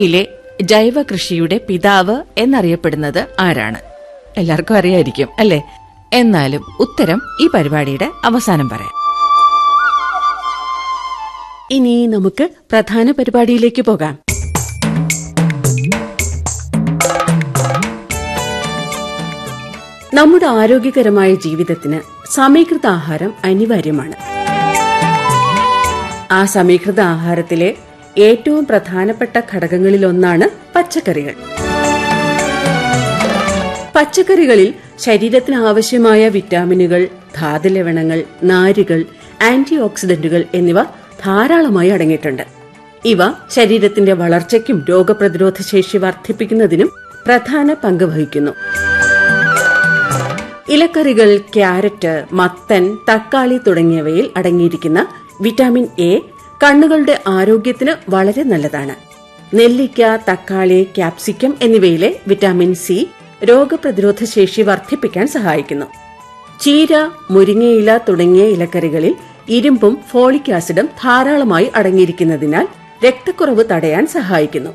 യിലെ ജൈവ കൃഷിയുടെ പിതാവ് എന്നറിയപ്പെടുന്നത് ആരാണ് എല്ലാവർക്കും അറിയായിരിക്കും അല്ലേ എന്നാലും ഉത്തരം ഈ പരിപാടിയുടെ അവസാനം പറയാം ഇനി നമുക്ക് പ്രധാന പരിപാടിയിലേക്ക് പോകാം നമ്മുടെ ആരോഗ്യകരമായ ജീവിതത്തിന് സമീകൃത ആഹാരം അനിവാര്യമാണ് ആ സമീകൃത ആഹാരത്തിലെ ഏറ്റവും പ്രധാനപ്പെട്ട ഘടകങ്ങളിലൊന്നാണ് പച്ചക്കറികൾ പച്ചക്കറികളിൽ ശരീരത്തിന് ആവശ്യമായ വിറ്റാമിനുകൾ ധാതുലവണങ്ങൾ നാരുകൾ ആന്റി ഓക്സിഡന്റുകൾ എന്നിവ ധാരാളമായി അടങ്ങിയിട്ടുണ്ട് ഇവ ശരീരത്തിന്റെ വളർച്ചയ്ക്കും രോഗപ്രതിരോധ ശേഷി വർദ്ധിപ്പിക്കുന്നതിനും പ്രധാന പങ്ക് വഹിക്കുന്നു ഇലക്കറികൾ ക്യാരറ്റ് മത്തൻ തക്കാളി തുടങ്ങിയവയിൽ അടങ്ങിയിരിക്കുന്ന വിറ്റാമിൻ എ കണ്ണുകളുടെ ആരോഗ്യത്തിന് വളരെ നല്ലതാണ് നെല്ലിക്ക തക്കാളി ക്യാപ്സിക്കം എന്നിവയിലെ വിറ്റാമിൻ സി രോഗപ്രതിരോധ ശേഷി വർദ്ധിപ്പിക്കാൻ സഹായിക്കുന്നു ചീര മുരിങ്ങയില തുടങ്ങിയ ഇലക്കറികളിൽ ഇരുമ്പും ഫോളിക് ആസിഡും ധാരാളമായി അടങ്ങിയിരിക്കുന്നതിനാൽ രക്തക്കുറവ് തടയാൻ സഹായിക്കുന്നു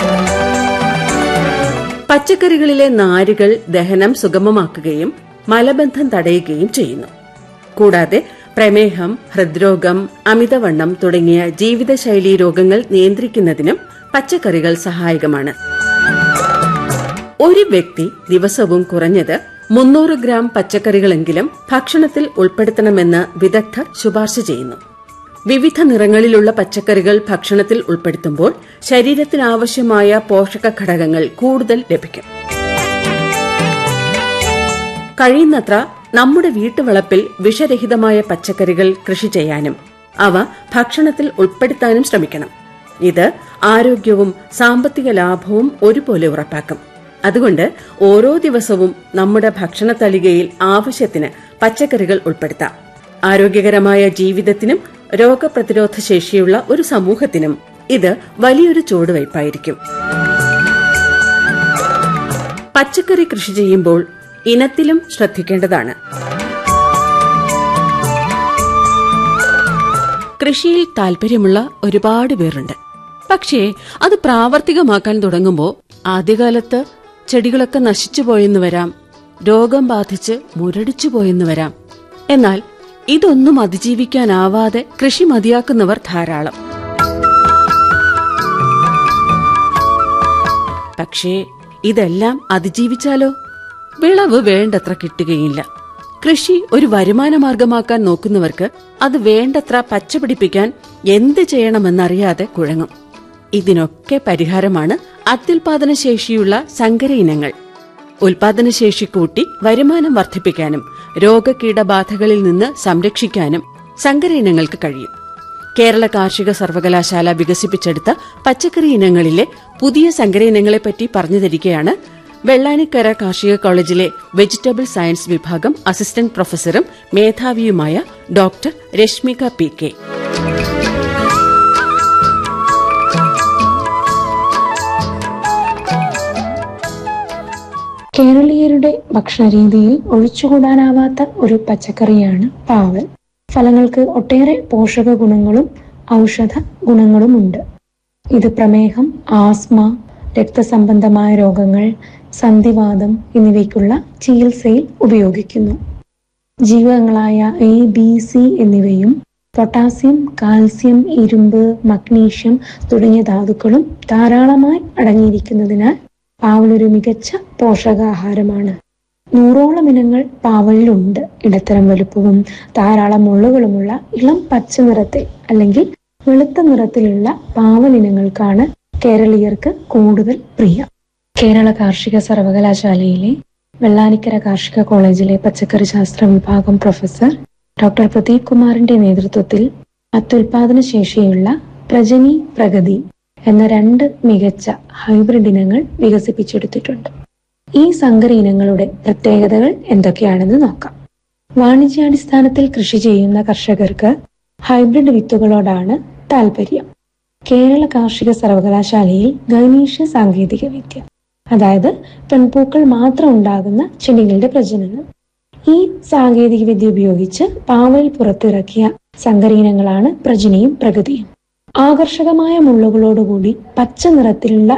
പച്ചക്കറികളിലെ നാരുകൾ ദഹനം സുഗമമാക്കുകയും മലബന്ധം തടയുകയും ചെയ്യുന്നു കൂടാതെ പ്രമേഹം ഹൃദ്രോഗം അമിതവണ്ണം തുടങ്ങിയ ജീവിതശൈലീ രോഗങ്ങൾ നിയന്ത്രിക്കുന്നതിനും പച്ചക്കറികൾ സഹായകമാണ് ഒരു വ്യക്തി ദിവസവും കുറഞ്ഞത് മുന്നൂറ് ഗ്രാം പച്ചക്കറികളെങ്കിലും ഭക്ഷണത്തിൽ ഉൾപ്പെടുത്തണമെന്ന് വിദഗ്ധർ ശുപാർശ ചെയ്യുന്നു വിവിധ നിറങ്ങളിലുള്ള പച്ചക്കറികൾ ഭക്ഷണത്തിൽ ഉൾപ്പെടുത്തുമ്പോൾ ശരീരത്തിന് ആവശ്യമായ പോഷക ഘടകങ്ങൾ കൂടുതൽ ലഭിക്കും കഴിയുന്നത്ര നമ്മുടെ വീട്ടുവളപ്പിൽ വിഷരഹിതമായ പച്ചക്കറികൾ കൃഷി ചെയ്യാനും അവ ഭക്ഷണത്തിൽ ഉൾപ്പെടുത്താനും ശ്രമിക്കണം ഇത് ആരോഗ്യവും സാമ്പത്തിക ലാഭവും ഒരുപോലെ ഉറപ്പാക്കും അതുകൊണ്ട് ഓരോ ദിവസവും നമ്മുടെ ഭക്ഷണ തലികയിൽ ആവശ്യത്തിന് പച്ചക്കറികൾ ഉൾപ്പെടുത്താം ആരോഗ്യകരമായ ജീവിതത്തിനും രോഗപ്രതിരോധ ശേഷിയുള്ള ഒരു സമൂഹത്തിനും ഇത് വലിയൊരു ചുവടുവയ്പായിരിക്കും പച്ചക്കറി കൃഷി ചെയ്യുമ്പോൾ ഇനത്തിലും ശ്രദ്ധിക്കേണ്ടതാണ് കൃഷിയിൽ താല്പര്യമുള്ള ഒരുപാട് പേരുണ്ട് പക്ഷേ അത് പ്രാവർത്തികമാക്കാൻ തുടങ്ങുമ്പോൾ ആദ്യകാലത്ത് ചെടികളൊക്കെ നശിച്ചു പോയെന്ന് വരാം രോഗം ബാധിച്ച് മുരടിച്ചു പോയെന്ന് വരാം എന്നാൽ ഇതൊന്നും അതിജീവിക്കാനാവാതെ കൃഷി മതിയാക്കുന്നവർ ധാരാളം പക്ഷേ ഇതെല്ലാം അതിജീവിച്ചാലോ വിളവ് വേണ്ടത്ര കിട്ടുകയില്ല കൃഷി ഒരു വരുമാന മാർഗമാക്കാൻ നോക്കുന്നവർക്ക് അത് വേണ്ടത്ര പച്ചപിടിപ്പിക്കാൻ എന്ത് ചെയ്യണമെന്നറിയാതെ കുഴങ്ങും ഇതിനൊക്കെ പരിഹാരമാണ് അത്യുൽപാദന ശേഷിയുള്ള സങ്കര ഇനങ്ങൾ ഉൽപാദനശേഷി കൂട്ടി വരുമാനം വർദ്ധിപ്പിക്കാനും രോഗകീടബാധകളിൽ നിന്ന് സംരക്ഷിക്കാനും സങ്കര ഇനങ്ങൾക്ക് കഴിയും കേരള കാർഷിക സർവകലാശാല വികസിപ്പിച്ചെടുത്ത പച്ചക്കറി ഇനങ്ങളിലെ പുതിയ സങ്കര ഇനങ്ങളെപ്പറ്റി പറഞ്ഞു തരികയാണ് വെള്ളാനിക്കര കാർഷിക കോളേജിലെ വെജിറ്റബിൾ സയൻസ് വിഭാഗം അസിസ്റ്റന്റ് പ്രൊഫസറും മേധാവിയുമായ ഡോക്ടർ രശ്മിക പി കെ കേരളീയരുടെ ഭക്ഷണരീതിയിൽ ഒഴിച്ചുകൂടാനാവാത്ത ഒരു പച്ചക്കറിയാണ് പാവൽ ഫലങ്ങൾക്ക് ഒട്ടേറെ പോഷക ഗുണങ്ങളും ഔഷധ ഗുണങ്ങളുമുണ്ട് ഇത് പ്രമേഹം ആസ്മ രക്തസംബന്ധമായ രോഗങ്ങൾ സന്ധിവാദം എന്നിവയ്ക്കുള്ള ചികിത്സയിൽ ഉപയോഗിക്കുന്നു ജീവകങ്ങളായ എ ബി സി എന്നിവയും പൊട്ടാസ്യം കാൽസ്യം ഇരുമ്പ് മഗ്നീഷ്യം തുടങ്ങിയ ധാതുക്കളും ധാരാളമായി അടങ്ങിയിരിക്കുന്നതിനാൽ പാവൽ ഒരു മികച്ച പോഷകാഹാരമാണ് നൂറോളം ഇനങ്ങൾ പാവലിലുണ്ട് ഇടത്തരം വലുപ്പവും ധാരാളം മുള്ളുകളുമുള്ള ഇളം പച്ച നിറത്തിൽ അല്ലെങ്കിൽ വെളുത്ത നിറത്തിലുള്ള പാവൽ ഇനങ്ങൾക്കാണ് കേരളീയർക്ക് കൂടുതൽ പ്രിയം കേരള കാർഷിക സർവകലാശാലയിലെ വെള്ളാനിക്കര കാർഷിക കോളേജിലെ പച്ചക്കറി ശാസ്ത്ര വിഭാഗം പ്രൊഫസർ ഡോക്ടർ പ്രദീപ് കുമാറിന്റെ നേതൃത്വത്തിൽ അത്യുൽപാദന ശേഷിയുള്ള പ്രജനി പ്രഗതി എന്ന രണ്ട് മികച്ച ഹൈബ്രിഡ് ഇനങ്ങൾ വികസിപ്പിച്ചെടുത്തിട്ടുണ്ട് ഈ സങ്കര ഇനങ്ങളുടെ പ്രത്യേകതകൾ എന്തൊക്കെയാണെന്ന് നോക്കാം വാണിജ്യാടിസ്ഥാനത്തിൽ കൃഷി ചെയ്യുന്ന കർഷകർക്ക് ഹൈബ്രിഡ് വിത്തുകളോടാണ് താല്പര്യം കേരള കാർഷിക സർവകലാശാലയിൽ ഗൈനീഷ്യ സാങ്കേതിക വിദ്യ അതായത് പെൺപൂക്കൾ മാത്രം ഉണ്ടാകുന്ന ചെടികളുടെ പ്രജനനം ഈ സാങ്കേതിക വിദ്യ ഉപയോഗിച്ച് പാവൽ പുറത്തിറക്കിയ സങ്കര ഇനങ്ങളാണ് പ്രജനിയും പ്രഗതിയും ആകർഷകമായ മുള്ളുകളോടുകൂടി പച്ച നിറത്തിലുള്ള